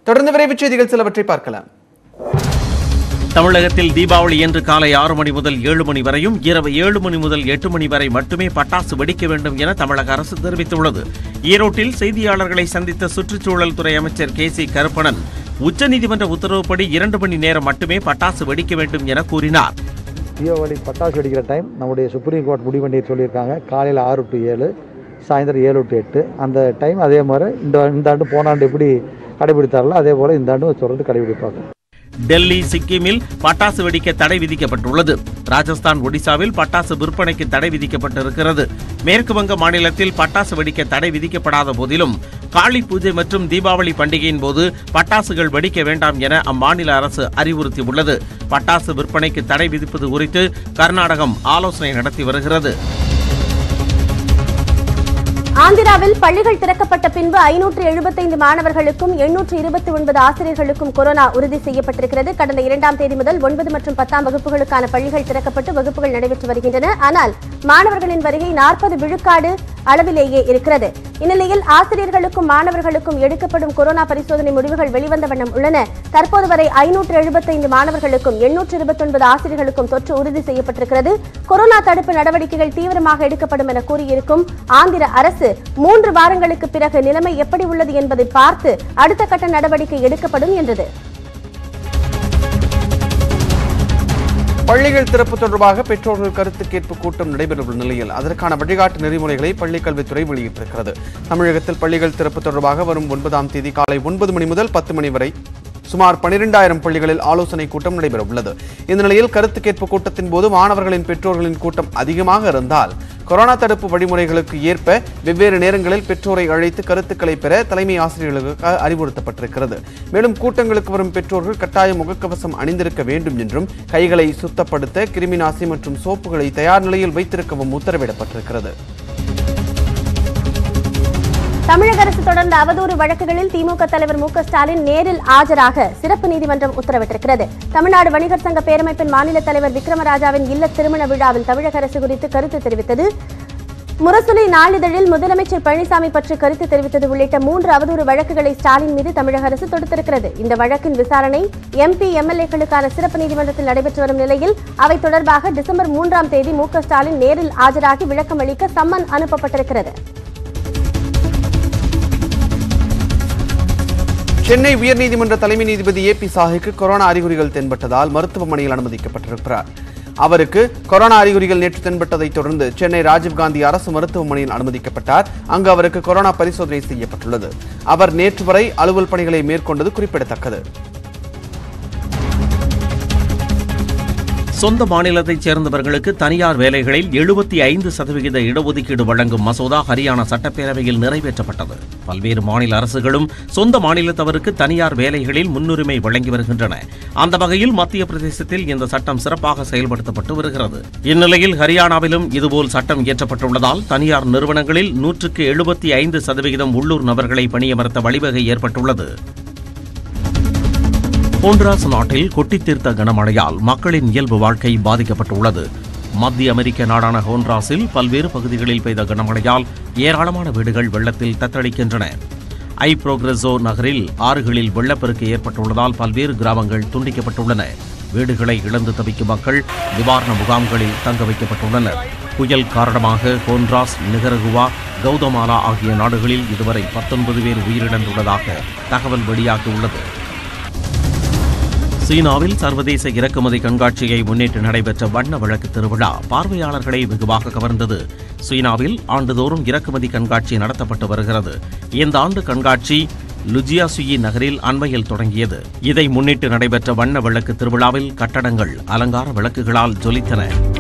தொடர்ந்து விரைவுச் செய்திகள் சிலவற்றை பார்க்கலாம் தமிழகத்தில் தீபாவளி என்று காலை ஆறு மணி முதல் ஏழு மணி வரையும் இரவு ஏழு மணி முதல் எட்டு மணி வரை மட்டுமே பட்டாசு வெடிக்க வேண்டும் என தமிழக அரசு தெரிவித்துள்ளது ஈரோட்டில் செய்தியாளர்களை சந்தித்த சுற்றுச்சூழல் துறை அமைச்சர் கே சி கருப்பணன் உச்சநீதிமன்ற உத்தரவுப்படி இரண்டு மணி நேரம் மட்டுமே பட்டாசு வெடிக்க வேண்டும் என கூறினார் தீபாவளி பட்டாசு வெடிக்கிற டைம் நம்முடைய சுப்ரீம் கோர்ட் முடிவு பண்ணி சொல்லியிருக்காங்க காலையில் ஆறு டு ஏழு சாயந்தரம் ஏழு டு எட்டு அந்த டைம் அதே மாதிரி இந்த இந்த ஆண்டு போன ஆண்டு எப்படி கடைபிடித்தார்களோ அதே போல் இந்த ஆண்டும் தொடர்ந்து கடைபிடிப்பாங்க டெல்லி சிக்கிமில் பட்டாசு வெடிக்க தடை விதிக்கப்பட்டுள்ளது ராஜஸ்தான் ஒடிசாவில் பட்டாசு விற்பனைக்கு தடை விதிக்கப்பட்டிருக்கிறது மேற்கு வங்க மாநிலத்தில் பட்டாசு வெடிக்க தடை விதிக்கப்படாத போதிலும் காளி பூஜை மற்றும் தீபாவளி பண்டிகையின் போது பட்டாசுகள் வெடிக்க வேண்டாம் என அம்மாநில அரசு அறிவுறுத்தியுள்ளது பட்டாசு விற்பனைக்கு தடை விதிப்பது குறித்து கர்நாடகம் ஆலோசனை நடத்தி வருகிறது ஆந்திராவில் பள்ளிகள் திறக்கப்பட்ட பின்பு ஐநூற்று எழுபத்தைந்து மாணவர்களுக்கும் எண்ணூற்று இருபத்தி ஒன்பது ஆசிரியர்களுக்கும் கொரோனா உறுதி செய்யப்பட்டிருக்கிறது கடந்த இரண்டாம் தேதி முதல் ஒன்பது மற்றும் பத்தாம் வகுப்புகளுக்கான பள்ளிகள் திறக்கப்பட்டு வகுப்புகள் நடைபெற்று வருகின்றன ஆனால் மாணவர்களின் வருகை நாற்பது விழுக்காடு அளவிலேயே இருக்கிறது இந்நிலையில் ஆசிரியர்களுக்கும் மாணவர்களுக்கும் எடுக்கப்படும் கொரோனா பரிசோதனை முடிவுகள் வெளிவந்த வண்ணம் உள்ளன தற்போது வரை ஐநூற்று எழுபத்தைந்து மாணவர்களுக்கும் எண்ணூற்று இருபத்தொன்பது ஆசிரியர்களுக்கும் தொற்று உறுதி செய்யப்பட்டிருக்கிறது கொரோனா தடுப்பு நடவடிக்கைகள் தீவிரமாக எடுக்கப்படும் என கூறியிருக்கும் ஆந்திர அரசு மூன்று வாரங்களுக்கு பிறகு நிலைமை எப்படி உள்ளது என்பதை பார்த்து அடுத்த கட்ட நடவடிக்கை எடுக்கப்படும் என்றது பள்ளிகள் திறப்பு தொடர்பாக பெற்றோர்கள் கருத்து கேட்பு கூட்டம் நடைபெறவுள்ள நிலையில் அதற்கான வழிகாட்டு நெறிமுறைகளை பள்ளிக் கல்வித்துறை வெளியிட்டிருக்கிறது தமிழகத்தில் பள்ளிகள் திறப்பு தொடர்பாக வரும் ஒன்பதாம் தேதி காலை ஒன்பது மணி முதல் பத்து மணி வரை சுமார் பனிரெண்டாயிரம் பள்ளிகளில் ஆலோசனை கூட்டம் நடைபெற உள்ளது இந்த நிலையில் கருத்து கேட்பு கூட்டத்தின் போது மாணவர்களின் பெற்றோர்களின் கூட்டம் அதிகமாக இருந்தால் கொரோனா தடுப்பு வழிமுறைகளுக்கு ஏற்ப வெவ்வேறு நேரங்களில் பெற்றோரை அழைத்து கருத்துக்களை பெற தலைமை ஆசிரியர்களுக்கு அறிவுறுத்தப்பட்டிருக்கிறது மேலும் கூட்டங்களுக்கு வரும் பெற்றோர்கள் கட்டாய முகக்கவசம் அணிந்திருக்க வேண்டும் என்றும் கைகளை சுத்தப்படுத்த கிருமிநாசி மற்றும் சோப்புகளை தயார் நிலையில் வைத்திருக்கவும் உத்தரவிடப்பட்டிருக்கிறது தமிழக அரசு தொடர்ந்த அவதூறு வழக்குகளில் திமுக தலைவர் மு க ஸ்டாலின் நேரில் ஆஜராக சிறப்பு நீதிமன்றம் உத்தரவிட்டிருக்கிறது தமிழ்நாடு வணிகர் சங்க பேரமைப்பின் மாநில தலைவர் விக்ரமராஜாவின் இல்ல திருமண விழாவில் தமிழக அரசு குறித்து கருத்து தெரிவித்தது முரசொலி நாளிதழில் முதலமைச்சர் பழனிசாமி பற்றி கருத்து தெரிவித்தது உள்ளிட்ட மூன்று அவதூறு வழக்குகளை ஸ்டாலின் மீது தமிழக அரசு தொடுத்திருக்கிறது இந்த வழக்கின் விசாரணை எம்பி எம்எல்ஏக்களுக்கான சிறப்பு நீதிமன்றத்தில் நடைபெற்று வரும் நிலையில் அவை தொடர்பாக டிசம்பர் மூன்றாம் தேதி மு க ஸ்டாலின் நேரில் ஆஜராகி விளக்கம் அளிக்க சம்மன் அனுப்பப்பட்டிருக்கிறது சென்னை உயர்நீதிமன்ற தலைமை நீதிபதி ஏ பி சாஹிக்கு கொரோனா அறிகுறிகள் தென்பட்டதால் மருத்துவமனையில் அனுமதிக்கப்பட்டிருக்கிறார் அவருக்கு கொரோனா அறிகுறிகள் நேற்று தென்பட்டதைத் தொடர்ந்து சென்னை ராஜீவ்காந்தி அரசு மருத்துவமனையில் அனுமதிக்கப்பட்டார் அங்கு அவருக்கு கொரோனா பரிசோதனை செய்யப்பட்டுள்ளது அவர் நேற்று வரை அலுவல் பணிகளை மேற்கொண்டது குறிப்பிடத்தக்கது சொந்த மாநிலத்தைச் சேர்ந்தவர்களுக்கு தனியார் வேலைகளில் எழுபத்தி ஐந்து சதவிகித இடஒதுக்கீடு வழங்கும் மசோதா ஹரியானா சட்டப்பேரவையில் நிறைவேற்றப்பட்டது பல்வேறு மாநில அரசுகளும் சொந்த மாநிலத்தவருக்கு தனியார் வேலைகளில் முன்னுரிமை வழங்கி வருகின்றன அந்த வகையில் மத்திய பிரதேசத்தில் இந்த சட்டம் சிறப்பாக செயல்படுத்தப்பட்டு வருகிறது இந்நிலையில் ஹரியானாவிலும் இதுபோல் சட்டம் இயற்றப்பட்டுள்ளதால் தனியார் நிறுவனங்களில் நூற்றுக்கு எழுபத்தி ஐந்து சதவிகிதம் உள்ளூர் நபர்களை பணியமர்த்த வழிவகை ஏற்பட்டுள்ளது ஹோண்ட்ராஸ் நாட்டில் கொட்டித் தீர்த்த கனமழையால் மக்களின் இயல்பு வாழ்க்கை பாதிக்கப்பட்டுள்ளது மத்திய அமெரிக்க நாடான ஹோண்ட்ராஸில் பல்வேறு பகுதிகளில் பெய்த கனமழையால் ஏராளமான வீடுகள் வெள்ளத்தில் தத்தளிக்கின்றன ஐ புரோக்ரெசோ நகரில் ஆறுகளில் வெள்ளப்பெருக்கு ஏற்பட்டுள்ளதால் பல்வேறு கிராமங்கள் துண்டிக்கப்பட்டுள்ளன வீடுகளை இழந்து தவிக்கும் மக்கள் நிவாரண முகாம்களில் தங்க வைக்கப்பட்டுள்ளனர் புயல் காரணமாக ஹோண்ட்ராஸ் நிகரகுவா கௌதமாலா ஆகிய நாடுகளில் இதுவரை பத்தொன்பது பேர் உயிரிழந்துள்ளதாக தகவல் வெளியாகியுள்ளது சீனாவில் சர்வதேச இறக்குமதி கண்காட்சியை முன்னிட்டு நடைபெற்ற வண்ண விளக்கு திருவிழா பார்வையாளர்களை வெகுவாக கவர்ந்தது சீனாவில் ஆண்டுதோறும் இறக்குமதி கண்காட்சி நடத்தப்பட்டு வருகிறது இந்த ஆண்டு கண்காட்சி லுஜியாசுயி நகரில் அண்மையில் தொடங்கியது இதை முன்னிட்டு நடைபெற்ற வண்ண விளக்கு திருவிழாவில் கட்டடங்கள் அலங்கார விளக்குகளால் ஜொலித்தன